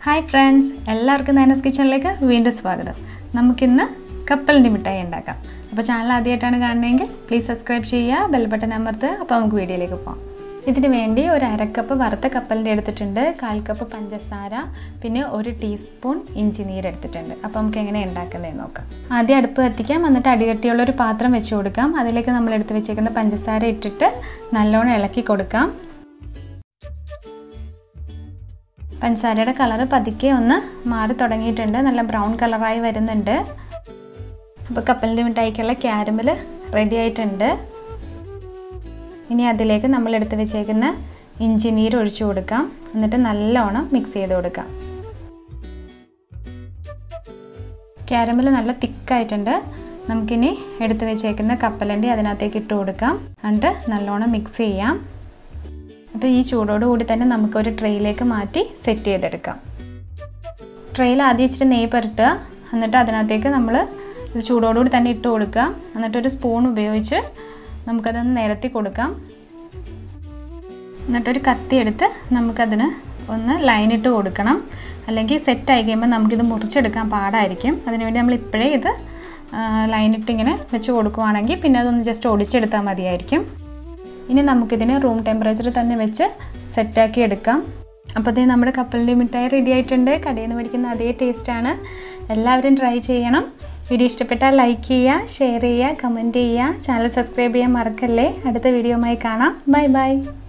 hi friends എല്ലാവർക്കും നൈനസ് കിച്ചണിലേക്ക് വീണ്ടും സ്വാഗതം നമുക്കിന്ന് കപ്പലിൻ്റെ മിഠായി ഉണ്ടാക്കാം അപ്പോൾ ചാനൽ ആദ്യമായിട്ടാണ് കാണുന്നതെങ്കിൽ പ്ലീസ് സബ്സ്ക്രൈബ് ചെയ്യുക ബെൽ ബട്ടൺ അമർത്തുക അപ്പോൾ നമുക്ക് വീഡിയോയിലേക്ക് പോകാം ഇതിന് വേണ്ടി ഒരു അരക്കപ്പ് വറുത്ത കപ്പലിൻ്റെ എടുത്തിട്ടുണ്ട് കാൽ കപ്പ് പഞ്ചസാര പിന്നെ ഒരു ടീസ്പൂൺ ഇഞ്ചി നീര് എടുത്തിട്ടുണ്ട് അപ്പോൾ നമുക്ക് എങ്ങനെ ഉണ്ടാക്കുന്നതെന്ന് നോക്കാം ആദ്യം അടുപ്പ് കത്തിക്കാം എന്നിട്ട് അടികട്ടിയുള്ള ഒരു പാത്രം വെച്ച് കൊടുക്കാം അതിലേക്ക് നമ്മൾ എടുത്ത് വെച്ചേക്കുന്ന പഞ്ചസാര ഇട്ടിട്ട് നല്ലോണം ഇളക്കി കൊടുക്കാം പഞ്ചസാരയുടെ കളർ പതുക്കെ ഒന്ന് മാറി തുടങ്ങിയിട്ടുണ്ട് നല്ല ബ്രൗൺ കളറായി വരുന്നുണ്ട് അപ്പോൾ കപ്പലിൻ്റെ മിഠായിക്കുള്ള ക്യാരമൽ റെഡി ആയിട്ടുണ്ട് ഇനി അതിലേക്ക് നമ്മൾ എടുത്ത് വെച്ചേക്കുന്ന ഇഞ്ചി നീര് ഒഴിച്ചു കൊടുക്കാം എന്നിട്ട് നല്ലോണം മിക്സ് ചെയ്ത് കൊടുക്കാം ക്യാരമൽ നല്ല തിക്കായിട്ടുണ്ട് നമുക്കിനി എടുത്ത് വെച്ചേക്കുന്ന കപ്പലണ്ടി അതിനകത്തേക്ക് ഇട്ട് കൊടുക്കാം എന്നിട്ട് നല്ലോണം മിക്സ് ചെയ്യാം അപ്പോൾ ഈ ചൂടോടുകൂടി തന്നെ നമുക്കൊരു ട്രെയിലേക്ക് മാറ്റി സെറ്റ് ചെയ്തെടുക്കാം ട്രെയിൽ ആദ്യം ഇച്ചിരി നെയ്യ് പുരട്ടുക എന്നിട്ട് അതിനകത്തേക്ക് നമ്മൾ ഇത് ചൂടോടുകൂടി തന്നെ ഇട്ട് കൊടുക്കുക എന്നിട്ടൊരു സ്പൂൺ ഉപയോഗിച്ച് നമുക്കതൊന്ന് നിരത്തി കൊടുക്കാം എന്നിട്ടൊരു കത്തി എടുത്ത് നമുക്കതിന് ഒന്ന് ലൈനിട്ട് കൊടുക്കണം അല്ലെങ്കിൽ സെറ്റ് ആയി കഴിയുമ്പോൾ നമുക്കിത് മുറിച്ചെടുക്കാൻ പാടായിരിക്കും അതിനുവേണ്ടി നമ്മൾ ഇപ്പോഴേ ഇത് ലൈനിട്ട് ഇങ്ങനെ വെച്ച് കൊടുക്കുവാണെങ്കിൽ പിന്നെ അതൊന്ന് ജസ്റ്റ് ഒടിച്ചെടുത്താൽ മതിയായിരിക്കും ഇനി നമുക്കിതിനെ റൂം ടെമ്പറേച്ചറിൽ തന്നെ വെച്ച് സെറ്റാക്കി എടുക്കാം അപ്പോൾ അതേ നമ്മുടെ കപ്പലിൻ്റെ മിഠായി റെഡി ആയിട്ടുണ്ട് കടയിൽ നിന്ന് മേടിക്കുന്ന അതേ ടേസ്റ്റാണ് എല്ലാവരും ട്രൈ ചെയ്യണം വീഡിയോ ഇഷ്ടപ്പെട്ടാൽ ലൈക്ക് ചെയ്യുക ഷെയർ ചെയ്യുക കമൻറ്റ് ചെയ്യുക ചാനൽ സബ്സ്ക്രൈബ് ചെയ്യാൻ മറക്കല്ലേ അടുത്ത വീഡിയോയുമായി കാണാം ബൈ ബൈ